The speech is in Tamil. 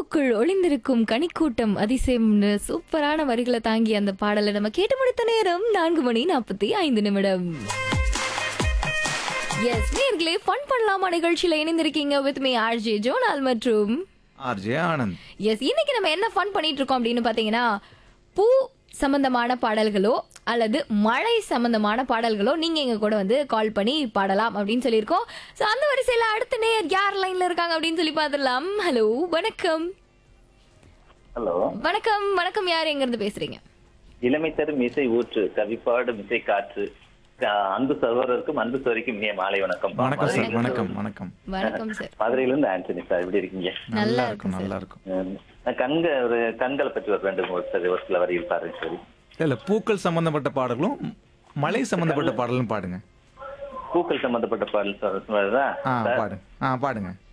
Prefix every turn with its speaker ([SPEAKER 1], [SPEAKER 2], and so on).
[SPEAKER 1] பூவுக்குள் ஒளிந்திருக்கும் கனிக்கூட்டம் அதிசயம்னு சூப்பரான வரிகளை தாங்கி அந்த பாடலை நம்ம கேட்டு முடித்த நேரம் நான்கு மணி நாற்பத்தி ஐந்து நிமிடம் எஸ் நேர்களே ஃபன் பண்ணலாமா நிகழ்ச்சியில இணைந்திருக்கீங்க வித் மீ ஆர்ஜே ஜோனால் மற்றும்
[SPEAKER 2] ஆர்ஜே ஆனந்த்
[SPEAKER 1] எஸ் இன்னைக்கு நம்ம என்ன ஃபன் பண்ணிட்டு இருக்கோம் அப்படின்னு பாத்தீங்கன்னா பூ சம்பந்தமான பாடல்களோ அல்லது மழை சம்பந்தமான பாடல்களோ நீங்க எங்க கூட வந்து கால் பண்ணி பாடலாம் அப்படின்னு சொல்லியிருக்கோம் ஸோ அந்த வரிசையில அடுத்த நேர் யார் லைன்ல இருக்காங்க அப்படின்னு சொல்லி பார்த்துடலாம் ஹலோ வணக்கம்
[SPEAKER 3] ஹலோ
[SPEAKER 1] வணக்கம் வணக்கம் யார் எங்க இருந்து பேசுறீங்க
[SPEAKER 3] இளமை தரும் இசை ஊற்று கவிப்பாடும் இசை காற்று க- அன்பு சகோதரருக்கும் அன்பு சோரிக்கும் இனிய மாலை வணக்கம்
[SPEAKER 2] வணக்கம் சார் வணக்கம் வணக்கம்
[SPEAKER 1] வணக்கம் சார்
[SPEAKER 3] மதுரையிலிருந்து ஆண்டனி சார் எப்படி இருக்கீங்க
[SPEAKER 2] நல்லா இருக்கும் நல்லா இருக்கும்
[SPEAKER 3] உம், நான் கண்க ஒரு கண்களை பற்றி ஒரு ரெண்டு மூணு சரி ஒரு சில வரியில் பாருங்க சரி
[SPEAKER 2] இல்ல பூக்கள் சம்பந்தப்பட்ட பாடல்களும் மலை சம்பந்தப்பட்ட பாடலும் பாடுங்க
[SPEAKER 3] பூக்கள் சம்பந்தப்பட்ட பாடல் சொல்றதா
[SPEAKER 2] ஆ பாடு ஆ பாடுங்க